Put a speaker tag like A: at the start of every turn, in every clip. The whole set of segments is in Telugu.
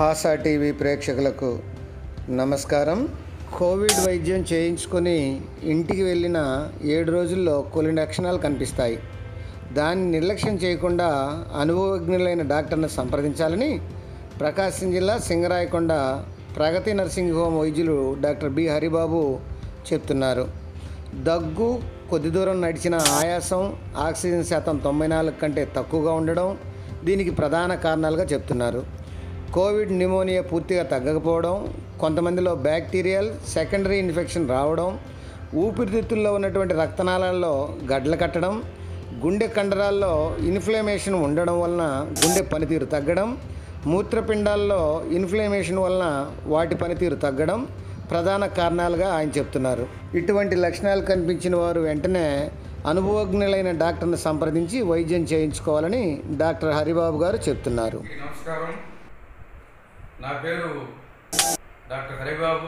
A: హాసా టీవీ ప్రేక్షకులకు నమస్కారం కోవిడ్ వైద్యం చేయించుకొని ఇంటికి వెళ్ళిన ఏడు రోజుల్లో కొన్ని లక్షణాలు కనిపిస్తాయి దాన్ని నిర్లక్ష్యం చేయకుండా అనుభవజ్ఞులైన డాక్టర్ను సంప్రదించాలని ప్రకాశం జిల్లా సింగరాయకొండ ప్రగతి నర్సింగ్ హోమ్ వైద్యులు డాక్టర్ బి హరిబాబు చెప్తున్నారు దగ్గు కొద్ది దూరం నడిచిన ఆయాసం ఆక్సిజన్ శాతం తొంభై నాలుగు కంటే తక్కువగా ఉండడం దీనికి ప్రధాన కారణాలుగా చెప్తున్నారు కోవిడ్ న్యూమోనియా పూర్తిగా తగ్గకపోవడం కొంతమందిలో బ్యాక్టీరియల్ సెకండరీ ఇన్ఫెక్షన్ రావడం ఊపిరితిత్తుల్లో ఉన్నటువంటి రక్తనాళాల్లో గడ్డలు కట్టడం గుండె కండరాల్లో ఇన్ఫ్లమేషన్ ఉండడం వలన గుండె పనితీరు తగ్గడం మూత్రపిండాల్లో ఇన్ఫ్లమేషన్ వలన వాటి పనితీరు తగ్గడం ప్రధాన కారణాలుగా ఆయన చెప్తున్నారు ఇటువంటి లక్షణాలు కనిపించిన వారు వెంటనే అనుభవజ్ఞులైన డాక్టర్ని సంప్రదించి వైద్యం చేయించుకోవాలని డాక్టర్ హరిబాబు గారు చెప్తున్నారు
B: అందరికీ నమస్కారం నా పేరు డాక్టర్ హరిబాబు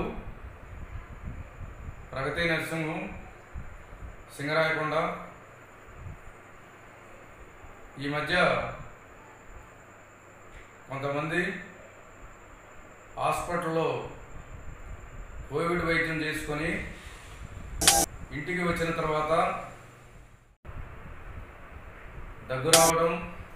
B: ప్రగతి నరసింహం సింగరాయకొండ ఈ మధ్య కొంతమంది హాస్పిటల్లో కోవిడ్ వైద్యం చేసుకొని ఇంటికి వచ్చిన తర్వాత దగ్గు రావడం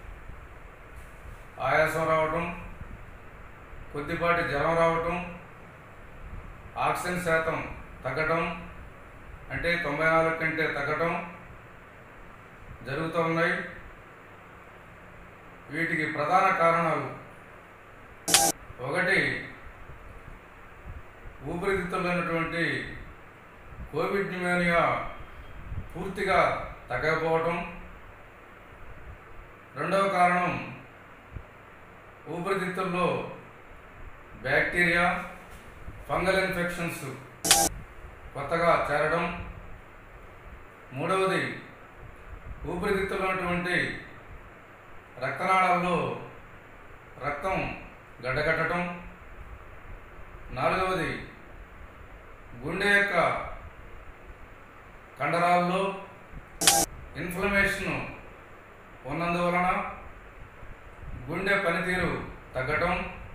B: ఆయాసం రావటం కొద్దిపాటి జ్వరం రావటం ఆక్సిజన్ శాతం తగ్గటం అంటే తొంభై నాలుగు కంటే తగ్గటం జరుగుతూ ఉన్నాయి వీటికి ప్రధాన కారణాలు ఒకటి ఊపిరితిత్తుల్లో ఉన్నటువంటి కోవిడ్ న్యూమోనియా పూర్తిగా తగ్గకపోవటం రెండవ కారణం ఊపిరితిత్తుల్లో బ్యాక్టీరియా ఫంగల్ ఇన్ఫెక్షన్స్ కొత్తగా చేరడం మూడవది ఊపిరితిత్తుల్లో ఉన్నటువంటి రక్తనాళాల్లో రక్తం గడ్డకట్టడం నాలుగవది గుండె యొక్క కండరాల్లో ఇన్ఫ్లమేషన్ ఉన్నందువలన గుండె పనితీరు తగ్గటం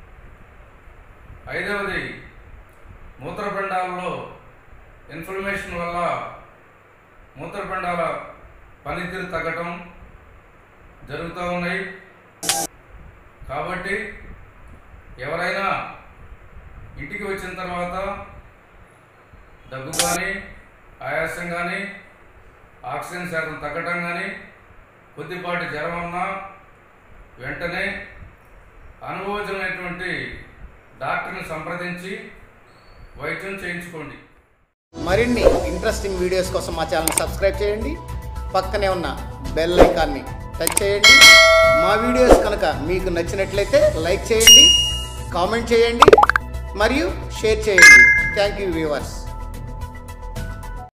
B: ఐదవది మూత్రపిండాలలో ఇన్ఫ్లమేషన్ వల్ల మూత్రపిండాల పనితీరు తగ్గటం జరుగుతూ ఉన్నాయి కాబట్టి ఎవరైనా ఇంటికి వచ్చిన తర్వాత దగ్గు కానీ ఆయాసం కానీ ఆక్సిజన్ శాతం తగ్గటం కానీ కొద్దిపాటి జ్వరం ఉన్నా వెంటనే అనుభవజనమైనటువంటి డాక్టర్ని సంప్రదించి వైద్యం చేయించుకోండి
A: మరిన్ని ఇంట్రెస్టింగ్ వీడియోస్ కోసం మా ఛానల్ సబ్స్క్రైబ్ చేయండి పక్కనే ఉన్న బెల్ ఐకాన్ని టచ్ చేయండి మా వీడియోస్ కనుక మీకు నచ్చినట్లయితే లైక్ చేయండి కామెంట్ చేయండి మరియు షేర్ చేయండి థ్యాంక్ యూ వ్యూవర్స్